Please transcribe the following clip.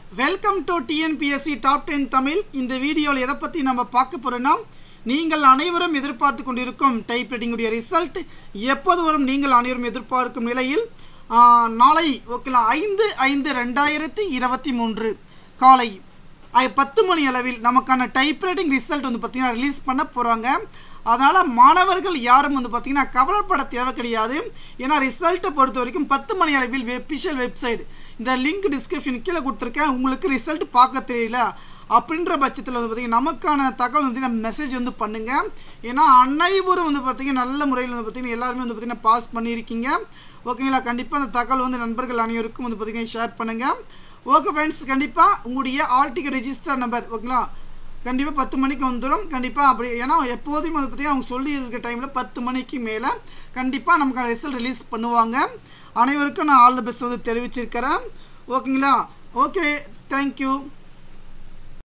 welcome to TNPSC top ten Tamil இந்த வீடியோவில் எதை பற்றி நம்ம பார்க்க போகிறோன்னா நீங்கள் அனைவரும் எதிர்பார்த்து கொண்டிருக்கும் டைப் ரைட்டிங்குடைய ரிசல்ட் எப்போது வரும் நீங்கள் அனைவரும் எதிர்பார்க்கும் நிலையில் ஆ, நாளை ஓகேங்களா ஐந்து ஐந்து ரெண்டாயிரத்தி இருபத்தி மூன்று காலை ஐ- பத்து மணி அளவில் நமக்கான டைப் ரைட்டிங் ரிசல்ட் வந்து பார்த்திங்கன்னா ரிலீஸ் பண்ண போகிறாங்க அதனால் மாணவர்கள் யாரும் வந்து பார்த்திங்கன்னா கவலைப்பட தேவை கிடையாது ஏன்னா ரிசல்ட்டை பொறுத்த வரைக்கும் பத்து மணி அளவில் வெபிஷியல் வெப்சைட் இந்த லிங்க் டிஸ்கிரிப்ஷன் கீழே கொடுத்துருக்கேன் உங்களுக்கு ரிசல்ட் பார்க்க தெரியல அப்படின்ற பட்சத்தில் வந்து பார்த்திங்கன்னா நமக்கான தகவல் வந்து நம்ம மெசேஜ் வந்து பண்ணுங்கள் ஏன்னா அனைவரும் வந்து பார்த்திங்கன்னா நல்ல முறையில் வந்து பார்த்திங்கன்னா எல்லாருமே வந்து பார்த்திங்கன்னா பாஸ் பண்ணியிருக்கீங்க ஓகேங்களா கண்டிப்பாக அந்த தகவல் வந்து நண்பர்கள் அனைவருக்கும் வந்து பார்த்திங்கன்னா ஷேர் பண்ணுங்கள் ஓகே ஃப்ரெண்ட்ஸ் கண்டிப்பாக உங்களுடைய ஆல் டிக்கெட் ரெஜிஸ்டர் நம்பர் ஓகேங்களா கண்டிப்பாக பத்து மணிக்கு வந்துடும் கண்டிப்பாக அப்படி ஏன்னா எப்போதுமே வந்து பார்த்திங்கன்னா அவங்க சொல்லி இருக்க டைமில் பத்து மணிக்கு மேலே கண்டிப்பாக நமக்கு ரிசல்ட் ரிலீஸ் பண்ணுவாங்க அனைவருக்கும் நான் ஆல் த பெஸ்ட் வந்து தெரிவிச்சிருக்கிறேன் ஓகேங்களா ஓகே தேங்க்யூ